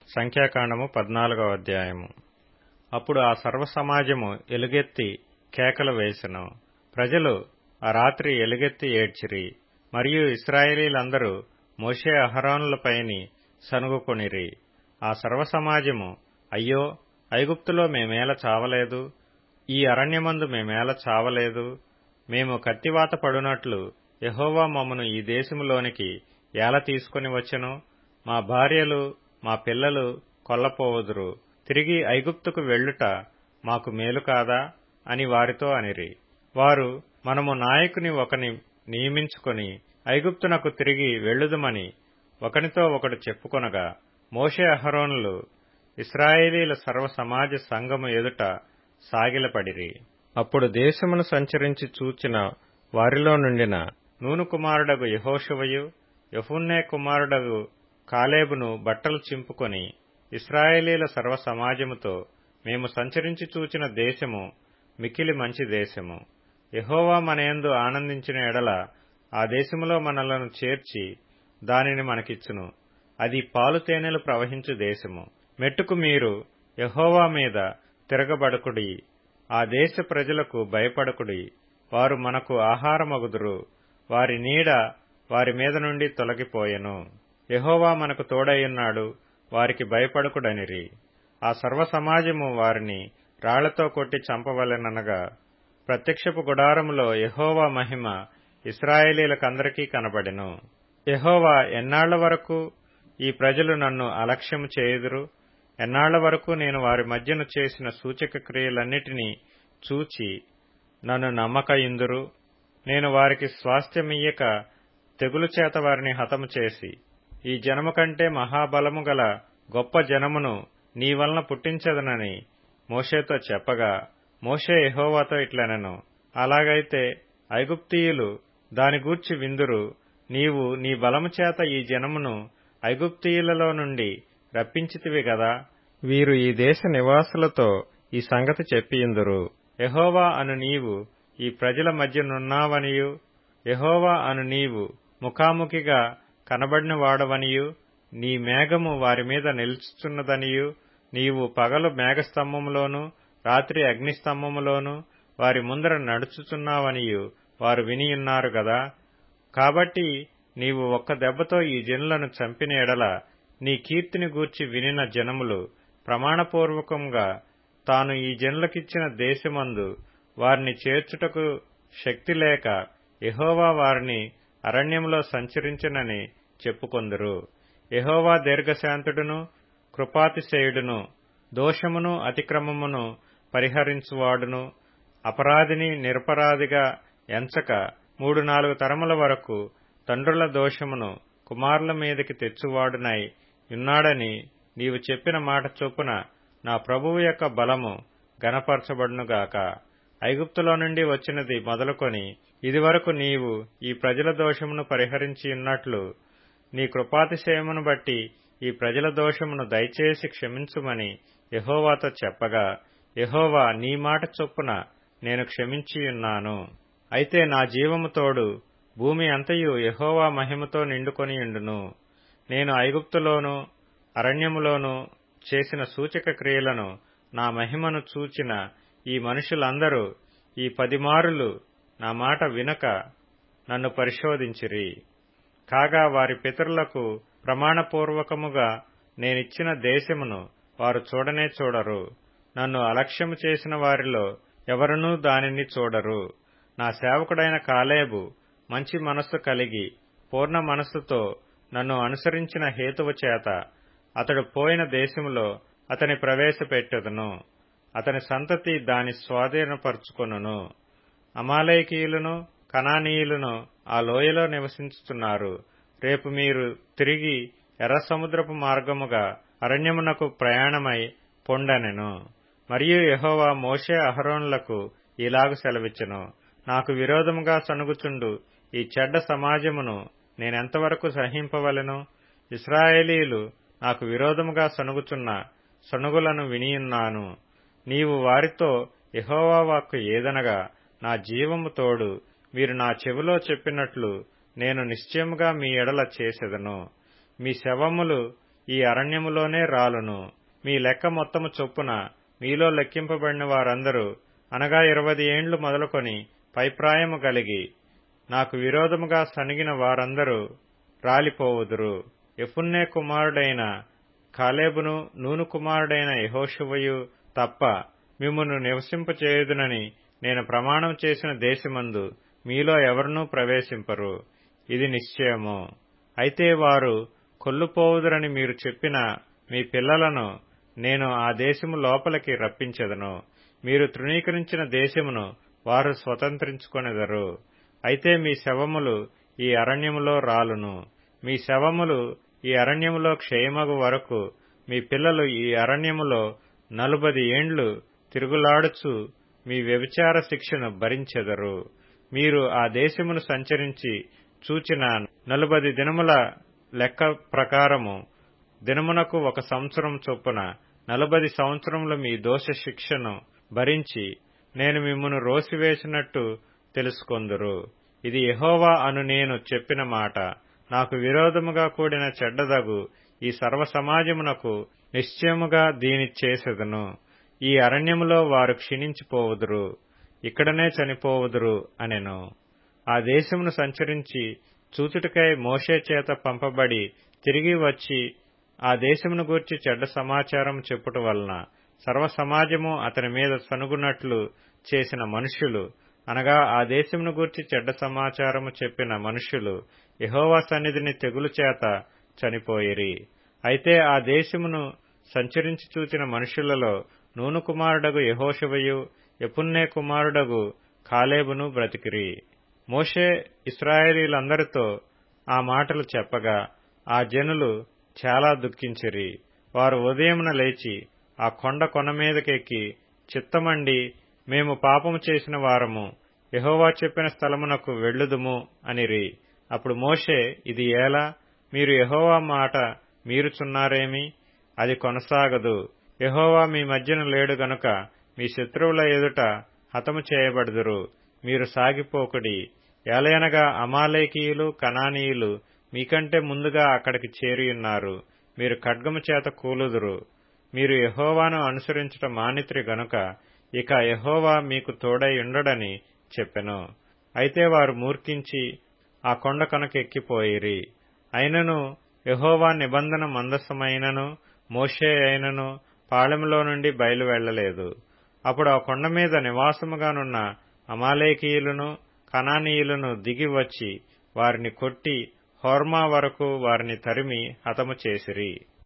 సంఖ్యాకాండము పద్నాలుగవ అధ్యాయము అప్పుడు ఆ సర్వ సమాజము ఎలుగెత్తి కేకలు వేసెను ప్రజలు ఆ రాత్రి ఎలుగెత్తి ఏడ్చిరి మరియు ఇస్రాయేలీలందరూ మోషే అహరోనులపైని సనుగుకొనిరి ఆ సర్వ సమాజము అయ్యో ఐగుప్తులో మేమేల చావలేదు ఈ అరణ్యమందు మేమేల చావలేదు మేము కత్తివాత పడునట్లు యహోవా మమ్మను ఈ దేశములోనికి ఏల తీసుకుని వచ్చెను మా భార్యలు మా పిల్లలు కొల్లపోవుదురు తిరిగి ఐగుప్తుకు వెళ్ళుట మాకు మేలు కాదా అని వారితో అనిరి వారు మనము నాయకుని ఒకని నియమించుకొని ఐగుప్తునకు తిరిగి వెళ్ళుదుమని ఒకనితో ఒకడు చెప్పుకొనగా మోషే అహరోనులు ఇస్రాయేలీల సర్వ సమాజ సంఘము ఎదుట సాగిలపడిరి అప్పుడు దేశమును సంచరించి చూచిన వారిలో నుండిన నూను కుమారుడగు యహోషువయు యఫున్నే కుమారుడగు కాలేబును బట్టలు చింపుకొని ఇస్రాయేలీల సర్వ సమాజముతో మేము సంచరించి చూచిన దేశము మికిలి మంచి దేశము యహోవా మనయందు ఆనందించిన ఎడల ఆ దేశములో మనలను చేర్చి దానిని మనకిచ్చును అది పాలు తేనెలు ప్రవహించు దేశము మెట్టుకు మీరు యహోవా మీద తిరగబడుకుడి ఆ దేశ ప్రజలకు భయపడకుడి వారు మనకు ఆహారమగుదురు వారి నీడ వారి మీద నుండి తొలగిపోయెను యహోవా మనకు తోడయ్యున్నాడు వారికి భయపడకుడనిరి ఆ సర్వ సమాజము వారిని రాళ్లతో కొట్టి చంపవలెననగా ప్రత్యక్షపు గుడారములో యహోవా మహిమ ఇస్రాయేలీలకందరికీ కనబడెను యహోవా ఎన్నాళ్ల వరకు ఈ ప్రజలు నన్ను అలక్ష్యము చేయుదురు ఎన్నాళ్ల వరకు నేను వారి మధ్యను చేసిన సూచక క్రియలన్నిటినీ చూచి నన్ను నమ్మకయిందురు నేను వారికి స్వాస్థ్యమియ్యక తెగులు చేత వారిని హతము చేసి ఈ జనము కంటే మహాబలము గల గొప్ప జనమును నీ వలన పుట్టించదనని మోషేతో చెప్పగా మోషే యహోవాతో ఇట్లనెను అలాగైతే ఐగుప్తీయులు దాని గూర్చి విందురు నీవు నీ బలము చేత ఈ జనమును ఐగుప్తీయులలో నుండి రప్పించితివి గదా వీరు ఈ దేశ నివాసులతో ఈ సంగతి చెప్పియుందురు యహోవా అను నీవు ఈ ప్రజల మధ్యనున్నావనియు యహోవా అను నీవు ముఖాముఖిగా కనబడిన వాడవనియు నీ మేఘము వారి మీద నిలుచుచున్నదనియు నీవు పగలు మేఘస్తంభములోను రాత్రి అగ్నిస్తంభములోను వారి ముందర నడుచుచున్నావనియు వారు వినియున్నారు గదా కాబట్టి నీవు ఒక్క దెబ్బతో ఈ జనులను చంపిన ఎడల నీ కీర్తిని గూర్చి వినిన జనములు ప్రమాణపూర్వకంగా తాను ఈ జనులకిచ్చిన దేశమందు వారిని చేర్చుటకు శక్తి లేక యహోవా వారిని అరణ్యంలో సంచరించనని చెప్పుకొందురు యహోవా దీర్ఘశాంతుడును కృపాతిశయుడును దోషమును అతిక్రమమును పరిహరించువాడును అపరాధిని నిరపరాధిగా ఎంచక మూడు నాలుగు తరముల వరకు తండ్రుల దోషమును కుమారుల మీదకి తెచ్చువాడునై ఉన్నాడని నీవు చెప్పిన మాట చొప్పున నా ప్రభువు యొక్క బలము గనపరచబడునుగాక ఐగుప్తులో నుండి వచ్చినది మొదలుకొని ఇదివరకు నీవు ఈ ప్రజల దోషమును పరిహరించి ఉన్నట్లు నీ కృపాతిశయమును బట్టి ఈ ప్రజల దోషమును దయచేసి క్షమించుమని యహోవాతో చెప్పగా యహోవా నీ మాట చొప్పున నేను క్షమించియున్నాను అయితే నా జీవము తోడు భూమి అంతయు యహోవా మహిమతో నిండుకొనియుండును నేను ఐగుప్తులోను అరణ్యములోను చేసిన సూచక క్రియలను నా మహిమను చూచిన ఈ మనుషులందరూ ఈ పదిమారులు నా మాట వినక నన్ను పరిశోధించిరి కాగా వారి పితరులకు ప్రమాణపూర్వకముగా నేనిచ్చిన దేశమును వారు చూడనే చూడరు నన్ను అలక్ష్యము చేసిన వారిలో ఎవరునూ దానిని చూడరు నా సేవకుడైన కాలేబు మంచి మనస్సు కలిగి పూర్ణ మనస్సుతో నన్ను అనుసరించిన హేతువు చేత అతడు పోయిన దేశములో అతని ప్రవేశపెట్టెదను అతని సంతతి దాని స్వాధీనపరుచుకొనును అమాలేకీయులను కనానీయులను ఆ లోయలో నివసించుతున్నారు రేపు మీరు తిరిగి ఎర్ర సముద్రపు మార్గముగా అరణ్యమునకు ప్రయాణమై పొండనెను మరియు యహోవా మోషే అహరోన్లకు ఇలాగు సెలవిచ్చెను నాకు విరోధముగా సనుగుచుండు ఈ చెడ్డ సమాజమును నేనెంతవరకు సహింపవలెను ఇస్రాయేలీలు నాకు విరోధముగా సనుగుచున్న సనుగులను వినియున్నాను నీవు వారితో యహోవా వాక్కు ఏదనగా నా జీవము తోడు మీరు నా చెవిలో చెప్పినట్లు నేను నిశ్చయముగా మీ ఎడల చేసెదను మీ శవములు ఈ అరణ్యములోనే రాలును మీ లెక్క మొత్తము చొప్పున మీలో లెక్కింపబడిన వారందరూ అనగా ఇరవది ఏండ్లు మొదలుకొని పైప్రాయము కలిగి నాకు విరోధముగా సనిగిన వారందరూ రాలిపోవుదురు ఎఫున్నే కుమారుడైన కాలేబును నూను కుమారుడైన యహోషువయు తప్ప మిమ్మును నివసింపచేయుదునని నేను ప్రమాణం చేసిన దేశమందు మీలో ఎవరినూ ప్రవేశింపరు ఇది నిశ్చయము అయితే వారు కొల్లుపోవుదురని మీరు చెప్పిన మీ పిల్లలను నేను ఆ దేశము లోపలికి రప్పించెదను మీరు తృణీకరించిన దేశమును వారు స్వతంత్రించుకొనెదరు అయితే మీ శవములు ఈ అరణ్యములో రాలును మీ శవములు ఈ అరణ్యములో క్షయమగు వరకు మీ పిల్లలు ఈ అరణ్యములో నలుబది ఏండ్లు తిరుగులాడుచు మీ వ్యభిచార శిక్షను భరించెదరు మీరు ఆ దేశమును సంచరించి చూచిన నలుబది దినముల లెక్క ప్రకారము దినమునకు ఒక సంవత్సరం చొప్పున నలబది సంవత్సరములు మీ దోష శిక్షను భరించి నేను మిమ్మను రోసివేసినట్టు తెలుసుకొందురు ఇది యహోవా అను నేను చెప్పిన మాట నాకు విరోధముగా కూడిన చెడ్డదగు ఈ సర్వ సమాజమునకు నిశ్చయముగా దీని చేసెదను ఈ అరణ్యములో వారు క్షీణించిపోవుదురు ఇక్కడనే చనిపోవుదురు అనెను ఆ దేశమును సంచరించి చూచుటకై మోషే చేత పంపబడి తిరిగి వచ్చి ఆ దేశమును గూర్చి చెడ్డ సమాచారం చెప్పుట వలన సర్వ సమాజము అతని మీద సనుగునట్లు చేసిన మనుష్యులు అనగా ఆ దేశమును గూర్చి చెడ్డ సమాచారము చెప్పిన మనుష్యులు యహోవా సన్నిధిని తెగులు చేత చనిపోయిరి అయితే ఆ దేశమును సంచరించి చూచిన మనుషులలో నూను కుమారుడగు యహోషవయు ఎపున్నే కుమారుడగు కాలేబును బ్రతికిరి మోషే ఇస్రాయేలీలందరితో ఆ మాటలు చెప్పగా ఆ జనులు చాలా దుఃఖించిరి వారు ఉదయమున లేచి ఆ కొండ కొన మీదకెక్కి చిత్తమండి మేము పాపము చేసిన వారము యహోవా చెప్పిన స్థలమునకు వెళ్ళుదుము అనిరి అప్పుడు మోషే ఇది ఏలా మీరు యహోవా మాట మీరుచున్నారేమి అది కొనసాగదు యహోవా మీ మధ్యన లేడు గనుక మీ శత్రువుల ఎదుట హతము చేయబడుదురు మీరు సాగిపోకుడి ఏలయనగా అమాలేకీయులు కనానీయులు మీకంటే ముందుగా అక్కడికి చేరియున్నారు మీరు ఖడ్గము చేత కూలుదురు మీరు యహోవాను అనుసరించుట మానిత్రి గనుక ఇక యహోవా మీకు తోడై ఉండడని చెప్పెను అయితే వారు మూర్ఖించి ఆ కొండ కనుక ఎక్కిపోయిరి అయినను యహోవా నిబంధన మందసమైనను మోషే అయినను పాళెములో నుండి బయలు వెళ్లలేదు అప్పుడు ఆ కొండ మీద నివాసముగానున్న అమాలేకీయులను కనానీయులను దిగి వచ్చి వారిని కొట్టి హోర్మా వరకు వారిని తరిమి హతము చేసిరి